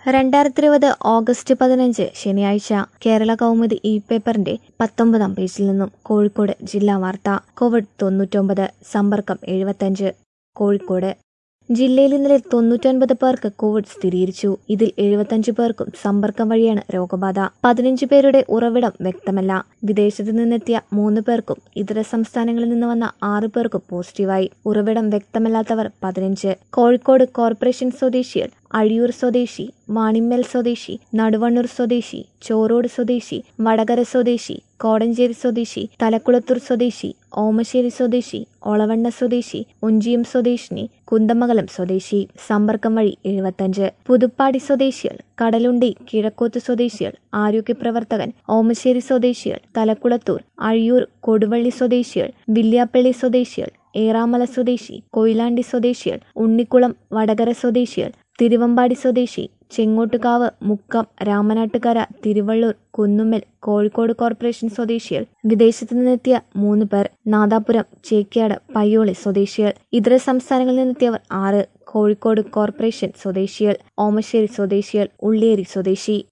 രണ്ടായിരത്തി ഇരുപത് ഓഗസ്റ്റ് പതിനഞ്ച് ശനിയാഴ്ച കേരള കൗമുദി ഇ പേപ്പറിന്റെ പത്തൊമ്പതാം പേജിൽ നിന്നും കോഴിക്കോട് ജില്ലാ വാർത്ത കോവിഡ് തൊണ്ണൂറ്റൊമ്പത് സമ്പർക്കം എഴുപത്തഞ്ച് കോഴിക്കോട് ജില്ലയിൽ ഇന്നലെ തൊണ്ണൂറ്റൊൻപത് പേർക്ക് കോവിഡ് സ്ഥിരീകരിച്ചു ഇതിൽ എഴുപത്തഞ്ച് പേർക്കും സമ്പർക്കം വഴിയാണ് രോഗബാധ പതിനഞ്ച് പേരുടെ ഉറവിടം വ്യക്തമല്ല വിദേശത്ത് നിന്നെത്തിയ മൂന്ന് പേർക്കും ഇതര സംസ്ഥാനങ്ങളിൽ നിന്ന് വന്ന ആറ് പേർക്കും പോസിറ്റീവായി ഉറവിടം വ്യക്തമല്ലാത്തവർ പതിനഞ്ച് കോഴിക്കോട് കോർപ്പറേഷൻ സ്വദേശികൾ അഴിയൂർ സ്വദേശി വാണിമ്മൽ സ്വദേശി നടുവണ്ണൂർ സ്വദേശി ചോറോട് സ്വദേശി വടകര സ്വദേശി കോടഞ്ചേരി സ്വദേശി തലക്കുളത്തൂർ സ്വദേശി ഓമശ്ശേരി സ്വദേശി ഒളവണ്ണ സ്വദേശി ഒഞ്ചിയം സ്വദേശിനി കുന്തമംഗലം സ്വദേശി സമ്പർക്കം വഴി എഴുപത്തഞ്ച് പുതുപ്പാടി സ്വദേശികൾ കടലുണ്ടി കിഴക്കോത്ത് സ്വദേശികൾ ആരോഗ്യപ്രവർത്തകൻ ഓമശ്ശേരി സ്വദേശികൾ തലക്കുളത്തൂർ അഴിയൂർ കൊടുവള്ളി സ്വദേശികൾ വില്യാപ്പള്ളി സ്വദേശികൾ ഏറാമല സ്വദേശി കൊയിലാണ്ടി സ്വദേശികൾ ഉണ്ണിക്കുളം വടകര സ്വദേശികൾ തിരുവമ്പാടി സ്വദേശി ചെങ്ങോട്ടുകാവ് മുക്കം രാമനാട്ടുകര തിരുവള്ളൂർ കുന്നുമ്മൽ കോഴിക്കോട് കോർപ്പറേഷൻ സ്വദേശികൾ വിദേശത്തു നിന്നെത്തിയ മൂന്ന് പേർ നാദാപുരം ചേക്യാട് പയ്യോളി സ്വദേശികൾ ഇതര സംസ്ഥാനങ്ങളിൽ നിന്നെത്തിയവർ ആറ് കോഴിക്കോട് കോർപ്പറേഷൻ സ്വദേശികൾ ഓമശ്ശേരി സ്വദേശികൾ ഉള്ളിയേരി സ്വദേശി